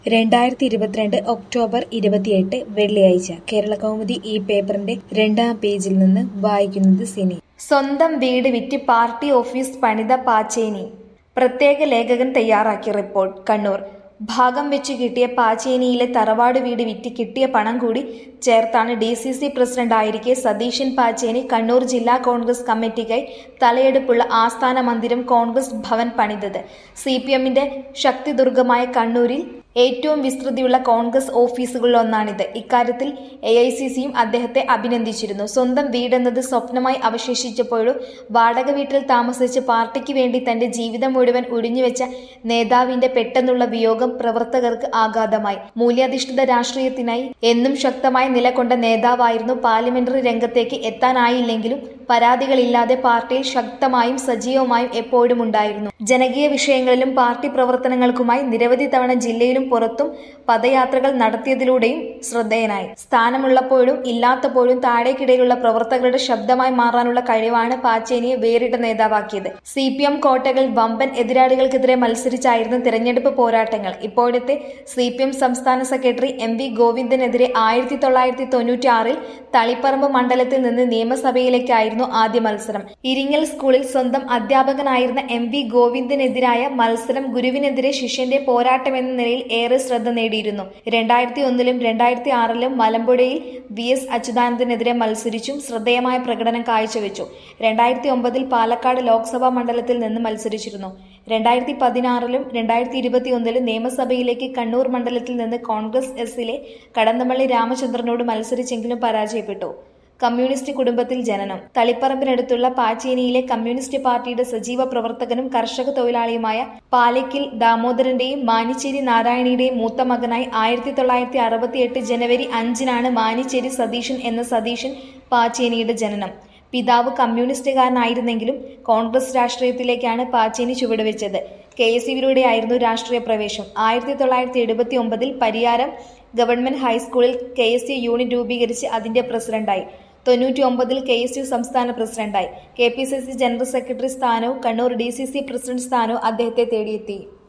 രണ്ടായിരത്തി ഇരുപത്തിരണ്ട് ഒക്ടോബർ ഇരുപത്തിയെട്ട് വെള്ളിയാഴ്ച കേരളകൗമുദി ഈ പേപ്പറിന്റെ രണ്ടാം പേജിൽ നിന്ന് വായിക്കുന്നത് സിനി സ്വന്തം വീട് വിറ്റ് പാർട്ടി ഓഫീസ് പണിത പാച്ചേനി പ്രത്യേക ലേഖകൻ തയ്യാറാക്കിയ റിപ്പോർട്ട് കണ്ണൂർ ഭാഗം വെച്ച് കിട്ടിയ പാച്ചേനിയിലെ തറവാട് വീട് വിറ്റ് കിട്ടിയ പണം കൂടി ചേർത്താണ് ഡി സി സി പ്രസിഡന്റ് ആയിരിക്കെ സതീശൻ പാച്ചേനി കണ്ണൂർ ജില്ലാ കോൺഗ്രസ് കമ്മിറ്റിക്കായി തലയെടുപ്പുള്ള ആസ്ഥാന മന്ദിരം കോൺഗ്രസ് ഭവൻ പണിതത് സി പി എമ്മിന്റെ ശക്തിദുർഗമായ കണ്ണൂരിൽ ഏറ്റവും വിസ്തൃതിയുള്ള കോൺഗ്രസ് ഓഫീസുകളിലൊന്നാണിത് ഇക്കാര്യത്തിൽ എ ഐ സി സിയും അദ്ദേഹത്തെ അഭിനന്ദിച്ചിരുന്നു സ്വന്തം വീടെന്നത് സ്വപ്നമായി അവശേഷിച്ചപ്പോഴും വാടക വീട്ടിൽ താമസിച്ച് പാർട്ടിക്ക് വേണ്ടി തന്റെ ജീവിതം മുഴുവൻ ഒഴിഞ്ഞുവെച്ച നേതാവിന്റെ പെട്ടെന്നുള്ള വിയോഗം പ്രവർത്തകർക്ക് ആഘാതമായി മൂല്യാധിഷ്ഠിത രാഷ്ട്രീയത്തിനായി എന്നും ശക്തമായി നിലകൊണ്ട നേതാവായിരുന്നു പാർലമെന്ററി രംഗത്തേക്ക് എത്താനായില്ലെങ്കിലും പരാതികളില്ലാതെ പാർട്ടിയിൽ ശക്തമായും സജീവമായും എപ്പോഴും ഉണ്ടായിരുന്നു ജനകീയ വിഷയങ്ങളിലും പാർട്ടി പ്രവർത്തനങ്ങൾക്കുമായി നിരവധി തവണ ജില്ലയിലും പുറത്തും പദയാത്രകൾ നടത്തിയതിലൂടെയും ശ്രദ്ധേയനായി സ്ഥാനമുള്ളപ്പോഴും ഇല്ലാത്തപ്പോഴും താഴേക്കിടയിലുള്ള പ്രവർത്തകരുടെ ശബ്ദമായി മാറാനുള്ള കഴിവാണ് പാച്ചേനിയെ വേറിട്ട നേതാവാക്കിയത് സി പി എം കോട്ടകൾ വമ്പൻ എതിരാളികൾക്കെതിരെ മത്സരിച്ചായിരുന്നു തിരഞ്ഞെടുപ്പ് പോരാട്ടങ്ങൾ ഇപ്പോഴത്തെ സി പി എം സംസ്ഥാന സെക്രട്ടറി എം വി ഗോവിന്ദനെതിരെ ആയിരത്തി തൊള്ളായിരത്തി തൊണ്ണൂറ്റി ആറിൽ തളിപ്പറമ്പ് മണ്ഡലത്തിൽ നിന്ന് നിയമസഭയിലേക്കായിരുന്നു ആദ്യ മത്സരം ഇരിങ്ങൽ സ്കൂളിൽ സ്വന്തം അധ്യാപകനായിരുന്ന എം വി ഗോവിന്ദനെതിരായ മത്സരം ഗുരുവിനെതിരെ ശിഷ്യന്റെ പോരാട്ടമെന്ന നിലയിൽ ഏറെ ശ്രദ്ധ നേടിയിരുന്നു രണ്ടായിരത്തി ഒന്നിലും രണ്ടായിരത്തി ആറിലും മലമ്പുഴയിൽ വി എസ് അച്യുതാനന്ദനെതിരെ മത്സരിച്ചും ശ്രദ്ധേയമായ പ്രകടനം കാഴ്ചവെച്ചു രണ്ടായിരത്തി ഒമ്പതിൽ പാലക്കാട് ലോക്സഭാ മണ്ഡലത്തിൽ നിന്ന് മത്സരിച്ചിരുന്നു രണ്ടായിരത്തി പതിനാറിലും രണ്ടായിരത്തി ഇരുപത്തി ഒന്നിലും നിയമസഭയിലേക്ക് കണ്ണൂർ മണ്ഡലത്തിൽ നിന്ന് കോൺഗ്രസ് എസിലെ കടന്നമള്ളി രാമചന്ദ്രനോട് മത്സരിച്ചെങ്കിലും പരാജയപ്പെട്ടു കമ്മ്യൂണിസ്റ്റ് കുടുംബത്തിൽ ജനനം തളിപ്പറമ്പിനടുത്തുള്ള പാച്ചേനിയിലെ കമ്മ്യൂണിസ്റ്റ് പാർട്ടിയുടെ സജീവ പ്രവർത്തകനും കർഷക തൊഴിലാളിയുമായ പാലക്കിൽ ദാമോദരന്റെയും മാനിച്ചേരി നാരായണിയുടെയും മൂത്ത മകനായി ആയിരത്തി തൊള്ളായിരത്തി അറുപത്തിയെട്ട് ജനുവരി അഞ്ചിനാണ് മാനിച്ചേരി സതീശൻ എന്ന സതീശൻ പാച്ചേനിയുടെ ജനനം പിതാവ് കമ്മ്യൂണിസ്റ്റുകാരനായിരുന്നെങ്കിലും കോൺഗ്രസ് രാഷ്ട്രീയത്തിലേക്കാണ് പാച്ചേനി ചുവടുവെച്ചത് കെ എസ് യുവിലൂടെയായിരുന്നു രാഷ്ട്രീയ പ്രവേശം ആയിരത്തി തൊള്ളായിരത്തി എഴുപത്തി ഒമ്പതിൽ പരിയാരം ഗവൺമെന്റ് ഹൈസ്കൂളിൽ കെ എസ് യു യൂണിറ്റ് രൂപീകരിച്ച് അതിന്റെ പ്രസിഡന്റായി തൊണ്ണൂറ്റി ഒമ്പതിൽ കെ എസ് യു സംസ്ഥാന പ്രസിഡന്റായി K P C C general secretary സ്ഥാനവും Kannur D C C president സ്ഥാനവും അദ്ദേഹത്തെ തേടിയെത്തി